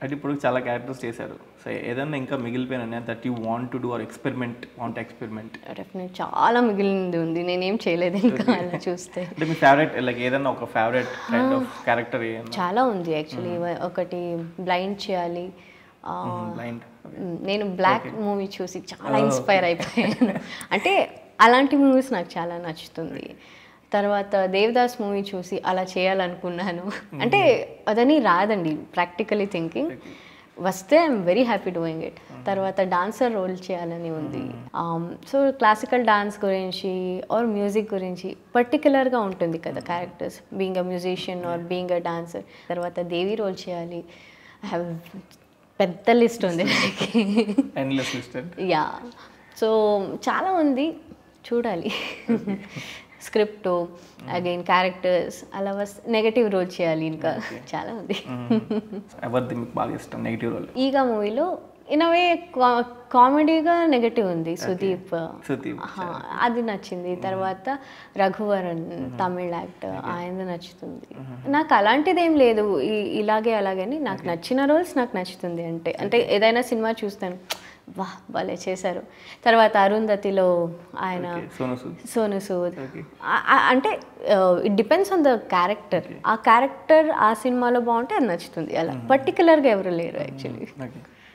అంటే ఇప్పుడు చాలా క్యారెక్టర్స్ చేశారు సో ఏదైనా ఇంకా మిగిలిపోయినా that you want to do or experiment want experiment definite చాలా మిగిలింది ఉంది నేనేం చేయలేదు ఇంకా అలా చూస్తే అంటే మీ ఫేవరెట్ లైక్ ఏదైనా ఒక ఫేవరెట్ కైండ్ ఆఫ్ క్యారెక్టర్ ఏదైనా చాలా ఉంది యాక్చువల్లీ ఒకటి బ్లైండ్ చేయాలి ఆ, బ్లైండ్ మ్, నేను బ్లాక్ మూవీ చూసి చాలా ఇన్స్పైర్ అయిపోయాను అంటే అలాంటి మూవీస్ నాకు చాలా నచ్చుతుంది తర్వాత దేవదాస్ మూవీ చూసి అలా చేయాలనుకున్నాను అంటే అదని రాదండి ప్రాక్టికలీ థింకింగ్ వస్తే I'm very happy doing it తర్వాత డాన్సర్ రోల్ చేయాలని ఉంది సో క్లాసికల్ డాన్స్ గురించి ఆర్ మ్యూజిక్ గురించి పర్టికులర్గా ఉంటుంది కదా characters being a musician or being a dancer తర్వాత దేవి రోల్ చేయాలి ఐ హ్యావ్ పెద్ద లిస్ట్ ఉంది నాకు ఎండ్లెస్ లిస్టెడ్ యా సో చాలా ఉంది చూడాలి స్క్రిప్ట్ అగైన్ క్యారెక్టర్స్ అలా వస్ నెగటివ్ రోల్ చేయాలి ఇంకా చాలా ఉంది ఎవరిది మీకు బాగా ఇష్టం నెగిటివ్ రోల్ ఈగా మూవీలో ఇన్ అవే కామెడీగా నెగటివ్ ఉంది సుదీప్ సుదీప్ ఆహా, అది నచ్చింది తర్వాత రఘువరన్ తమిళ్ యాక్టర్ ఆయన నచ్చుతుంది నాకు అలాంటిది ఏం లేదు ఈ- ఇలాగే అలాగని నాకు నచ్చిన రోల్స్ నాకు నచ్చుతుంది అంటే అంటే ఏదైనా సినిమా చూస్తాను వా భలే చేశారు తర్వాత అరుంధతిలో ఆయన సోను సూద్ సోను సూద్ Okay. ఆ- ఆ- అంటే it depends on the character ఆ క్యారెక్టర్ ఆ సినిమాలో బాగుంటే అది నచ్చుతుంది అలా పర్టికులర్గా ఎవరు లేరు యాక్చువల్లీ ఓకే